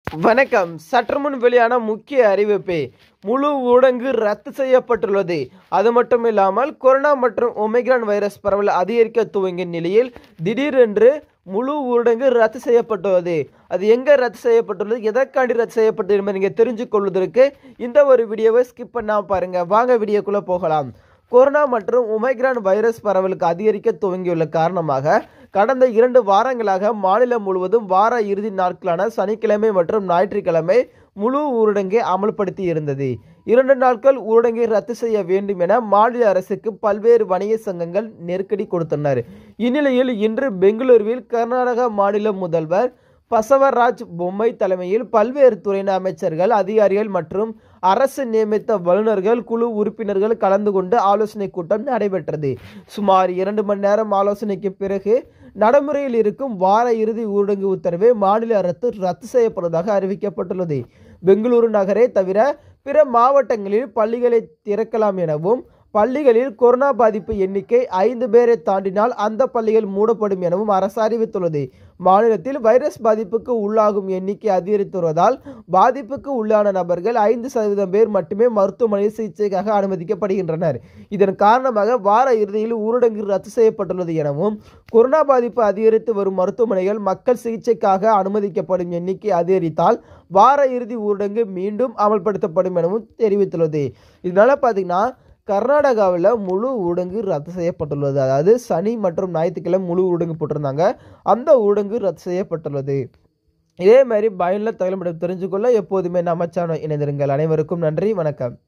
வணக்கம் சற்று முன் வெளியான முக்கிய அறிவிப்பு முழு ஊடங்கு ரத்து செய்யப்பட்டுள்ளது அது மட்டும் இல்லாமல் கொரோனா மற்றும் ஒமிக்ரான் வைரஸ் பரவல் அதிகரிக்க துவங்கிய நிலையில் திடீரென்று முழு ஊரடங்கு ரத்து செய்யப்பட்டுள்ளது அது எங்கே ரத்து செய்யப்பட்டுள்ளது எதற்காண்டி ரத்து செய்யப்பட்டது என்பதை நீங்கள் தெரிஞ்சு கொள்வதற்கு இந்த ஒரு வீடியோவை ஸ்கிப் பண்ணாம பாருங்க வாங்க வீடியோக்குள்ளே போகலாம் கொரோனா மற்றும் ஒமைக்ரான் வைரஸ் பரவலுக்கு அதிகரிக்க துவங்கியுள்ள காரணமாக கடந்த இரண்டு வாரங்களாக மாநிலம் முழுவதும் வார இறுதி நாட்களான சனிக்கிழமை மற்றும் ஞாயிற்றுக்கிழமை முழு ஊரடங்கை அமல்படுத்தி இருந்தது இரண்டு நாட்கள் ஊரடங்கை ரத்து செய்ய வேண்டும் என மாநில அரசுக்கு பல்வேறு வணிக சங்கங்கள் நெருக்கடி கொடுத்தனர் இந்நிலையில் இன்று பெங்களூருவில் கர்நாடக மாநில முதல்வர் பசவராஜ் பொம்மை தலைமையில் பல்வேறு துறையின அமைச்சர்கள் அதிகாரிகள் மற்றும் அரசு நியமித்த வல்லுநர்கள் குழு உறுப்பினர்கள் கலந்து கொண்டு ஆலோசனை கூட்டம் நடைபெற்றது சுமார் இரண்டு மணி நேரம் ஆலோசனைக்கு பிறகு நடைமுறையில் இருக்கும் வார இறுதி ஊரடங்கு உத்தரவை மாநில அரசு ரத்து செய்யப்படுவதாக அறிவிக்கப்பட்டுள்ளது பெங்களூரு நகரை தவிர பிற மாவட்டங்களில் பள்ளிகளை திறக்கலாம் எனவும் பள்ளிகளில் கொரோனா பாதிப்பு எண்ணிக்கை ஐந்து பேரை தாண்டினால் அந்த பள்ளிகள் மூடப்படும் எனவும் அரசு அறிவித்துள்ளது மாநிலத்தில் வைரஸ் பாதிப்புக்கு உள்ளாகும் எண்ணிக்கை அதிகரித்து வருவதால் பாதிப்புக்கு உள்ளான நபர்கள் ஐந்து சதவீதம் பேர் மட்டுமே மருத்துவமனையில் சிகிச்சைக்காக அனுமதிக்கப்படுகின்றனர் இதன் காரணமாக வார இறுதியில் ஊரடங்கு ரத்து செய்யப்பட்டுள்ளது எனவும் கொரோனா பாதிப்பு அதிகரித்து வரும் மருத்துவமனைகள் மக்கள் சிகிச்சைக்காக அனுமதிக்கப்படும் எண்ணிக்கை அதிகரித்தால் வார இறுதி ஊரடங்கு மீண்டும் அமல்படுத்தப்படும் எனவும் தெரிவித்துள்ளது இதனால பார்த்தீங்கன்னா கர்நாடகாவில் முழு ஊடங்கு ரத்து செய்யப்பட்டுள்ளது அதாவது சனி மற்றும் ஞாயிற்றுக்கிழமை முழு ஊடங்கு போட்டிருந்தாங்க அந்த ஊடங்கு ரத்து செய்யப்பட்டுள்ளது இதே மாதிரி பயனுள்ள தகவல் தெரிஞ்சுக்கொள்ள எப்போதுமே நம்ம சேனல் இணைந்திருங்கள் அனைவருக்கும் நன்றி வணக்கம்